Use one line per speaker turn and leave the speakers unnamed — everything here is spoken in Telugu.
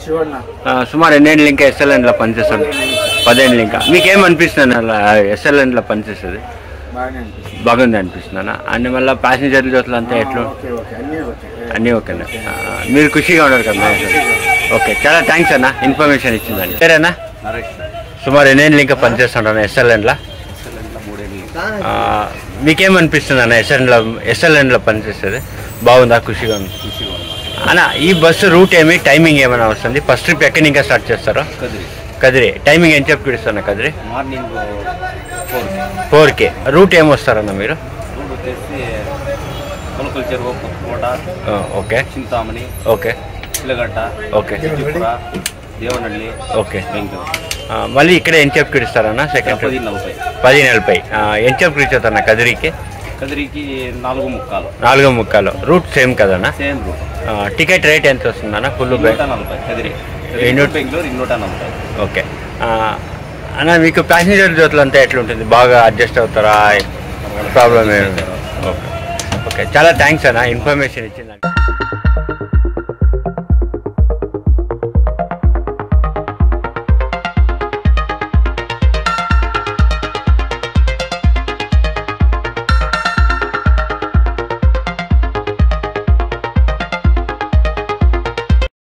శివన్న
ఆ, సుమారు ఎన్నేళ్ళు ఇంకా ఎస్ఎల్ఎన్లో పనిచేస్తుంది పదేళ్ళు ఇంకా మీకేం అనిపిస్తుంది అలా ఎస్ఎల్ఎన్లో పనిచేస్తుంది
బాగానే అనిపిస్తుంది
బాగుంది అనిపిస్తుందన్నా అన్ని మళ్ళీ ప్యాసింజర్ల జోతులు అంతా ఎట్లా
ఓకే ఓకే అన్నీ ఓకే
అన్నీ ఓకేనా ఆ, మీరు ఖుషిగా ఉన్నారు కదా ఓకే చాలా థ్యాంక్స్ అన్న ఇన్ఫర్మేషన్ ఇచ్చిందండి సరేనా సుమారు ఎన్నేళ్ళు ఇంకా పనిచేస్తుంటాను ఎస్ఎల్ఎన్లో మీకేమనిపిస్తుంది అన్న ఎస్ఎల్ఎన్లో ఎస్ఎల్ఎన్లో పనిచేస్తుంది బాగుందా ఖుషిగా ఉంది అన్న ఈ బస్సు రూట్ ఏమి టైమింగ్ ఏమైనా వస్తుంది ఫస్ట్ ట్రిప్ ఎక్కడి ఇంకా స్టార్ట్ చేస్తారో
కదిరి
కదిరి టైమింగ్ ఏం చెప్పి పిలుస్తున్నా కదిరి
మార్నింగ్ ఫోర్
ఫోర్కే రూట్ ఏం వస్తారన్న మీరు
రోడ్ వచ్చేసి కొలకల చెరువు కొత్తకోట
ఆ, okay
Chintamani
okay
Chilagatta
okay
Chippura Devanahalli
okay
Bengaluru
ఆ, మళ్ళీ ఇక్కడే ఎంత చెప్పి ఇస్తారన్న సెకండ్
పది
ట్రిప్
నలభై
పది నలభై ఎంత చెప్పి ఇచ్చేదన్న కదిరికి
కదిరికి నాలుగు ముక్కాలు
నాలుగో ముక్కాలు రూట్ సేమ్ కదన్నా
సేమ్ రూట్
ఆ, టికెట్ రేట్ ఎంత వస్తుందన్న ఫుల్
నూట నలభై కదిరి
ఎన్నో-
బెంగళూరు నూట నలభై
ఓకే ఆ, అన్న మీకు ప్యాసింజర్ జోతులు అంతా ఎట్లుంటుంది బాగా అడ్జస్ట్ అవుతారా ప్రాబ్లం ఏమి ఓకే ఓకే చాలా థ్యాంక్స్ అన్న ఇన్ఫర్మేషన్ ఇచ్చిందండి